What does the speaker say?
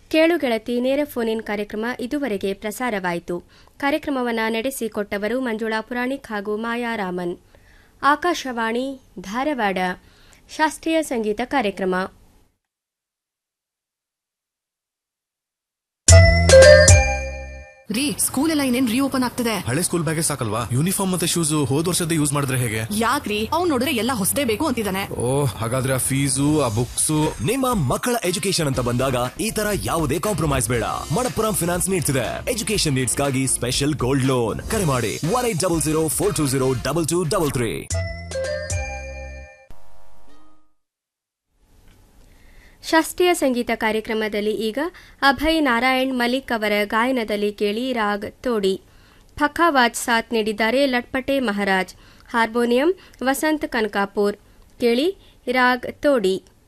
ಕೇಳು ಗೆಳತಿ ನೇರ ಫೋನ್ ಇನ್ ಕಾರ್ಯಕ್ರಮ ಇದುವರೆಗೆ ಪ್ರಸಾರವಾಯಿತು ಕಾರ್ಯಕ್ರಮವನ್ನು ನಡೆಸಿಕೊಟ್ಟವರು ಮಂಜುಳಾ ಪುರಾಣಿಕ್ ಹಾಗೂ ಮಾಯಾ ರಾಮನ್ ಆಕಾಶವಾಣಿ ಧಾರವಾಡ ಶಾಸ್ತ್ರೀಯ ಸಂಗೀತ ಕಾರ್ಯಕ್ರಮ ರೀ ಸ್ಕೂಲ್ ಎಲ್ಲ ಇನ್ನೇನ್ ರೀಓಪನ್ ಆಗ್ತಿದೆ ಹಳೆ ಸ್ಕೂಲ್ ಬ್ಯಾಗೇ ಸಾಕಲ್ವಾ ಯೂನಿಫಾರ್ಮ್ ಮತ್ತೆ ಶೂಸ್ ಹೋದ್ ವರ್ಷದ ಯೂಸ್ ಮಾಡಿದ್ರೆ ಹೇಗೆ ಯಾಕ್ರಿ ಅವ್ನ್ ನೋಡಿದ್ರೆ ಎಲ್ಲ ಹೊಸದೇ ಬೇಕು ಅಂತಿದ್ದಾನೆ ಓ ಹಾಗಾದ್ರೆ ಆ ಫೀಸು ಆ ಬುಕ್ಸ್ ನಿಮ್ಮ ಮಕ್ಕಳ ಎಜುಕೇಶನ್ ಅಂತ ಬಂದಾಗ ಈ ತರ ಯಾವುದೇ ಕಾಂಪ್ರಮೈಸ್ ಬೇಡ ಮಣಪ್ಪುರಂ ಫಿನಾನ್ಸ್ ನೀಡ್ಸ್ ಇದೆ ಎಜುಕೇಶನ್ ನೀಡ್ಸ್ ಗಾಗಿ ಸ್ಪೆಷಲ್ ಗೋಲ್ಡ್ ಲೋನ್ ಕರೆ ಮಾಡಿ one eight double zero four two zero double two double three ಶಾಸ್ತ್ರೀಯ ಸಂಗೀತ ಕಾರ್ಯಕ್ರಮದಲ್ಲಿ ಈಗ ಅಭಯ್ ನಾರಾಯಣ್ ಮಲಿಕ್ ಅವರ ಗಾಯನದಲ್ಲಿ ಕೇಳಿ ರಾಗ್ ತೋಡಿ ಫಖಾವಾಜ್ ಸಾಥ್ ನೀಡಿದ್ದಾರೆ ಲಟ್ಪಟೆ ಮಹಾರಾಜ್ ಹಾರ್ಮೋನಿಯಂ ವಸಂತ್ ಕನಕಾಪುರ್ ಕೇಳಿ ರಾಗ್ ತೋಡಿ